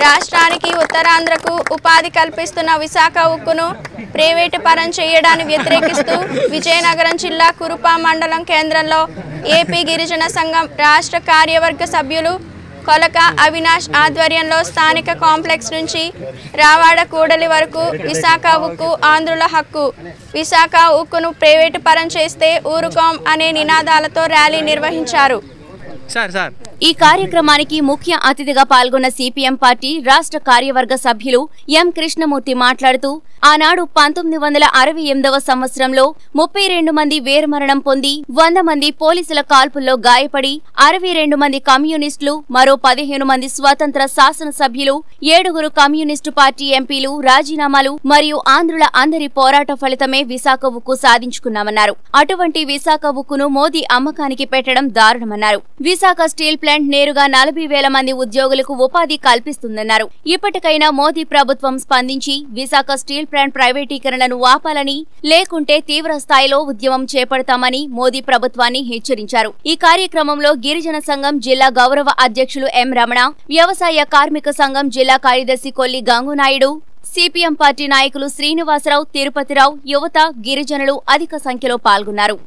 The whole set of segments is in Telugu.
రాష్ట్రానికి ఉత్తరాంధ్రకు ఉపాధి కల్పిస్తున్న విశాఖ ఉక్కును ప్రైవేటు పరం చేయడాన్ని వ్యతిరేకిస్తూ విజయనగరం జిల్లా కురుపా మండలం కేంద్రంలో ఏపీ గిరిజన సంఘం రాష్ట్ర కార్యవర్గ సభ్యులు కొలక అవినాష్ ఆధ్వర్యంలో స్థానిక కాంప్లెక్స్ నుంచి రావాడ కూడలి వరకు విశాఖ ఉక్కు ఆంధ్రుల హక్కు విశాఖ ఉక్కును ప్రైవేటు పరం చేస్తే ఊరుకోం అనే నినాదాలతో ర్యాలీ నిర్వహించారు సార్ సార్ ఈ కార్యక్రమానికి ముఖ్య అతిథిగా పాల్గొన్న సిపిఎం పార్టీ రాష్ట్ర కార్యవర్గ సభ్యులు ఎం కృష్ణమూర్తి మాట్లాడుతూ ఆనాడు పంతొమ్మిది వందల అరవై ఎనిమిదవ సంవత్సరంలో ముప్పై రెండు మంది వీరమరణం పొంది వంద మంది పోలీసుల కాల్పుల్లో గాయపడి అరవై రెండు మంది కమ్యూనిస్టులు మరో పదిహేను మంది స్వతంత్ర శాసనసభ్యులు ఏడుగురు కమ్యూనిస్టు పార్టీ ఎంపీలు రాజీనామాలు మరియు ఆంధ్రుల అందరి పోరాట ఫలితమే విశాఖ ఉక్కు సాధించుకున్నామన్నారు అటువంటి విశాఖ ఉక్కును మోదీ అమ్మకానికి పెట్టడం దారుణమన్నారు విశాఖ స్టీల్ ప్లాంట్ నేరుగా నలభై వేల మంది ఉద్యోగులకు ఉపాధి కల్పిస్తుందన్నారు ఇప్పటికైనా మోదీ ప్రభుత్వం స్పందించి విశాఖ స్టీల్ ప్లాంట్ ప్రైవేటీకరణను ఆపాలని లేకుంటే తీవ్ర స్థాయిలో ఉద్యమం చేపడతామని మోదీ ప్రభుత్వాన్ని హెచ్చరించారు ఈ కార్యక్రమంలో గిరిజన సంఘం జిల్లా గౌరవ అధ్యక్షులు ఎం రమణ వ్యవసాయ కార్మిక సంఘం జిల్లా కార్యదర్శి కొల్లి గంగునాయుడు సిపిఎం పార్టీ నాయకులు శ్రీనివాసరావు తిరుపతిరావు యువత గిరిజనులు అధిక సంఖ్యలో పాల్గొన్నారు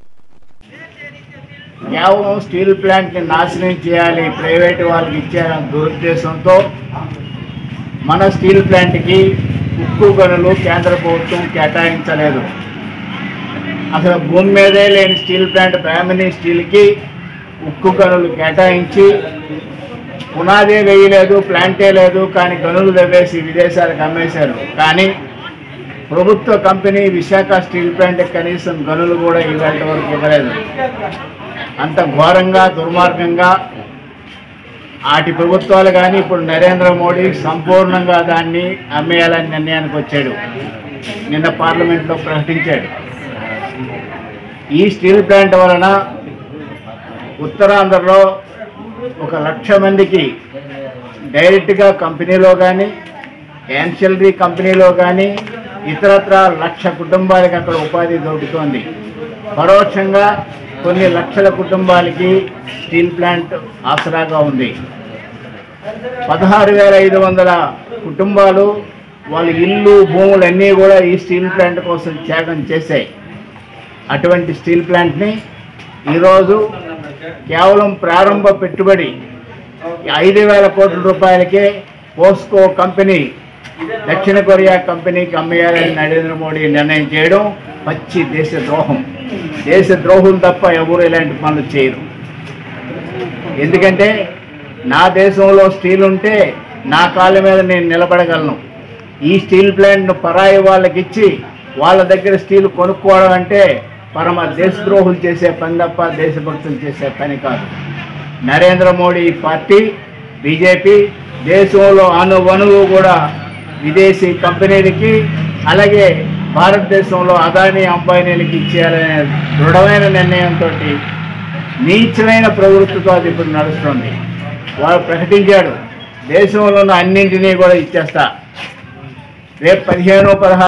కేవలం స్టీల్ ప్లాంట్ని నాశనం చేయాలి ప్రైవేట్ వాళ్ళకి ఇచ్చారన్న దురుద్దేశంతో మన స్టీల్ ప్లాంట్కి ఉక్కు గనులు కేంద్ర ప్రభుత్వం కేటాయించలేదు అసలు భూమి మీదే లేని స్టీల్ ప్లాంట్ ప్రైమరీ స్టీల్కి ఉక్కు గనులు కేటాయించి పునాదే వేయలేదు ప్లాంటే లేదు కానీ గనులు దవ్వేసి విదేశాలకు అమ్మేశారు కానీ ప్రభుత్వ కంపెనీ విశాఖ స్టీల్ ప్లాంట్ కనీసం గనులు కూడా ఇవాళ వరకు ఇవ్వలేదు అంత ఘోరంగా దుర్మార్గంగా ఆటి ప్రభుత్వాలు కానీ ఇప్పుడు నరేంద్ర మోడీ సంపూర్ణంగా దాన్ని అమ్మేయాలని నిర్ణయానికి వచ్చాడు నిన్న పార్లమెంట్లో ప్రకటించాడు ఈ స్టీల్ ప్లాంట్ వలన ఉత్తరాంధ్రలో ఒక లక్ష మందికి డైరెక్ట్గా కంపెనీలో కానీ యాన్షియలరీ కంపెనీలో కానీ ఇతరత్ర లక్ష కుటుంబాలకు అక్కడ ఉపాధి దొరుకుతోంది పరోక్షంగా కొన్ని లక్షల కుటుంబాలకి స్టీల్ ప్లాంట్ ఆసరాగా ఉంది పదహారు వేల ఐదు వందల కుటుంబాలు వాళ్ళ ఇల్లు భూములన్నీ కూడా ఈ స్టీల్ ప్లాంట్ కోసం త్యాగం చేశాయి అటువంటి స్టీల్ ప్లాంట్ని ఈరోజు కేవలం ప్రారంభ పెట్టుబడి ఐదు వేల కోట్ల రూపాయలకే పోస్కో కంపెనీ దక్షిణ కొరియా కంపెనీకి అమ్మేయాలని నరేంద్ర మోడీ నిర్ణయం చేయడం పచ్చి దేశ ద్రోహం దేశ ద్రోహం తప్ప ఎవరు ఇలాంటి పనులు చేయరు ఎందుకంటే నా దేశంలో స్టీల్ ఉంటే నా కాళ్ళ మీద నేను నిలబడగలను ఈ స్టీల్ ప్లాంట్ను పరాయి వాళ్ళకి ఇచ్చి వాళ్ళ దగ్గర స్టీల్ కొనుక్కోవడం అంటే పరమ దేశద్రోహులు చేసే పని తప్ప దేశభక్తులు చేసే పని కాదు నరేంద్ర మోడీ పార్టీ బీజేపీ దేశంలో అణువణువు కూడా విదేశీ కంపెనీలకి అలాగే భారతదేశంలో అదానీ అంబానీలకి ఇచ్చేయాలనే దృఢమైన నిర్ణయంతో నీచమైన ప్రవృత్తితో అది ఇప్పుడు నడుస్తుంది వాడు ప్రకటించాడు దేశంలో ఉన్న అన్నింటినీ కూడా ఇచ్చేస్తా రేపు పదిహేను పదహారు